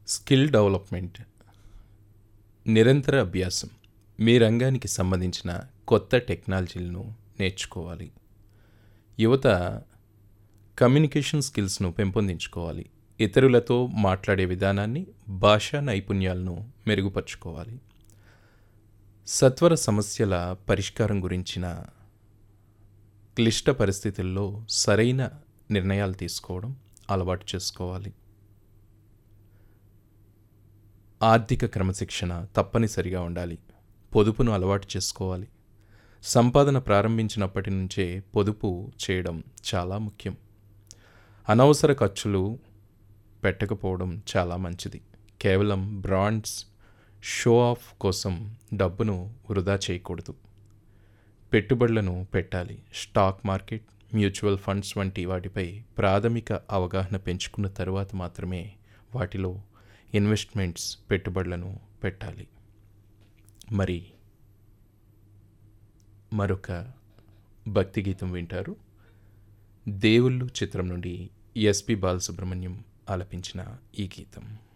skill development నిరంతర అభ్యాసం మీ రంగానికి సంబంధించిన కొత్త టెక్నాలజీలను నేర్చుకోవాలి యువత కమ్యూనికేషన్ స్కిల్స్ను పెంపొందించుకోవాలి ఇతరులతో మాట్లాడే విధానాన్ని భాషా నైపుణ్యాలను మెరుగుపరుచుకోవాలి సత్వర సమస్యల పరిష్కారం గురించిన క్లిష్ట పరిస్థితుల్లో సరైన నిర్ణయాలు తీసుకోవడం అలవాటు చేసుకోవాలి ఆర్థిక క్రమశిక్షణ తప్పనిసరిగా ఉండాలి పొదుపును అలవాటు చేసుకోవాలి సంపాదన ప్రారంభించినప్పటి నుంచే పొదుపు చేయడం చాలా ముఖ్యం అనవసర ఖర్చులు పెట్టకపోవడం చాలా మంచిది కేవలం బ్రాండ్స్ షో ఆఫ్ కోసం డబ్బును వృధా చేయకూడదు పెట్టుబడులను పెట్టాలి స్టాక్ మార్కెట్ మ్యూచువల్ ఫండ్స్ వంటి వాటిపై ప్రాథమిక అవగాహన పెంచుకున్న తరువాత మాత్రమే వాటిలో ఇన్వెస్ట్మెంట్స్ పెట్టుబడులను పెట్టాలి మరి మరొక భక్తి గీతం వింటారు దేవుళ్ళు చిత్రం నుండి ఎస్పి బాలసుబ్రహ్మణ్యం ఆలపించిన ఈ గీతం